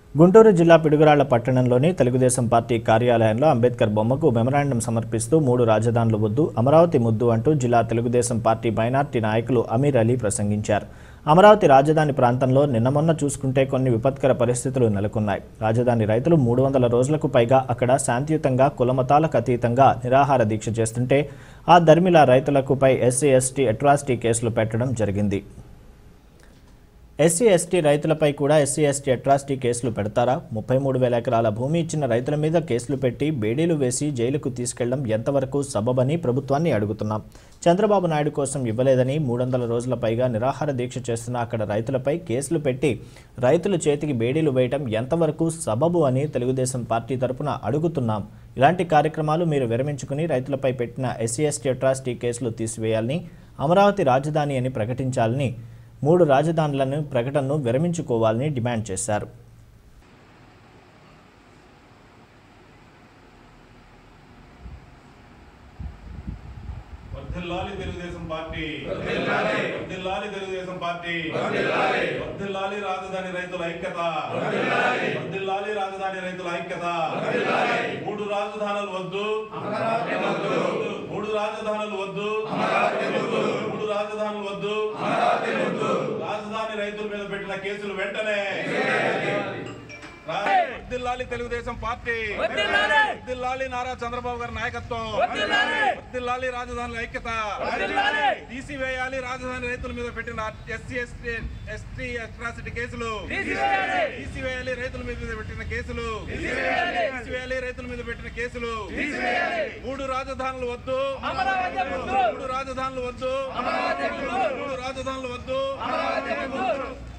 గుంటూరు జిల్లా పిడుగురాళ్ల పట్టణంలోని తెలుగుదేశం పార్టీ కార్యాలయంలో అంబేద్కర్ బొమ్మకు మెమరాండం సమర్పిస్తూ మూడు రాజధానులు వద్దు అమరావతి ముద్దు అంటూ జిల్లా తెలుగుదేశం పార్టీ మైనార్టీ నాయకులు అమీర్ అలీ ప్రసంగించారు అమరావతి రాజధాని ప్రాంతంలో నిన్న మొన్న చూసుకుంటే కొన్ని విపత్కర పరిస్థితులు నెలకొన్నాయి రాజధాని రైతులు మూడు వందల రోజులకు పైగా అక్కడ శాంతియుతంగా కులమతాలకు అతీతంగా నిరాహార దీక్ష చేస్తుంటే ఆ ధర్మిల రైతులకు పై ఎస్సీ ఎస్టీ అట్రాసిటీ కేసులు పెట్టడం జరిగింది ఎస్సీ ఎస్టీ రైతులపై కూడా ఎస్సీ ఎస్టీ అట్రాసిటీ కేసులు పెడతారా ముప్పై మూడు వేల ఎకరాల భూమి ఇచ్చిన రైతుల మీద కేసులు పెట్టి బేడీలు వేసి జైలుకు తీసుకెళ్లడం ఎంతవరకు సబబని ప్రభుత్వాన్ని అడుగుతున్నాం చంద్రబాబు నాయుడు కోసం ఇవ్వలేదని మూడు వందల రోజుల పైగా నిరాహార దీక్ష చేస్తున్న అక్కడ రైతులపై కేసులు పెట్టి రైతుల చేతికి బేడీలు వేయటం ఎంతవరకు సబబు అని తెలుగుదేశం పార్టీ తరపున అడుగుతున్నాం ఇలాంటి కార్యక్రమాలు మీరు విరమించుకుని రైతులపై పెట్టిన ఎస్సీ ఎస్టీ అట్రాసిటీ కేసులు తీసివేయాలని అమరావతి రాజధాని అని ప్రకటించాలని మూడు రాజధానులను ప్రకటనను విరమించుకోవాలని డిమాండ్ చేశారు వర్ధిల్లాలి తెలుగుదేశం పార్టీ వర్ధిల్లాలి తెలుగుదేశం పార్టీ వర్ధిల్లాలి రాజధాని రైతుల ఐక్యత వర్ధిల్లాలి రాజధాని రైతుల ఐక్యత మూడు రాజధానులు వద్దు మూడు రాజధానులు వద్దు మూడు రాజధానులు వద్దు రాజధాని రైతుల మీద పెట్టిన కేసులు వెంటనే రా- వర్ధిల్లాలి తెలుగుదేశం పార్టీ వర్ధిల్లాలి నారా చంద్రబాబు గారి నాయకత్వం వర్ధిల్లాలి రాజధానుల ఐక్యత తీసివేయాలి రాజధాని రైతుల మీద పెట్టిన ఎస్సీ ఎస్టీ ఎస్టీ అట్రాసిటీ కేసులు తీసివేయాలి రైతుల మీద పెట్టిన కేసులు తీసివేయాలి రైతుల మీద పెట్టిన కేసులు మూడు రాజధానులు వద్దు మూడు రాజధానులు వద్దు మూడు రాజధానులు వద్దు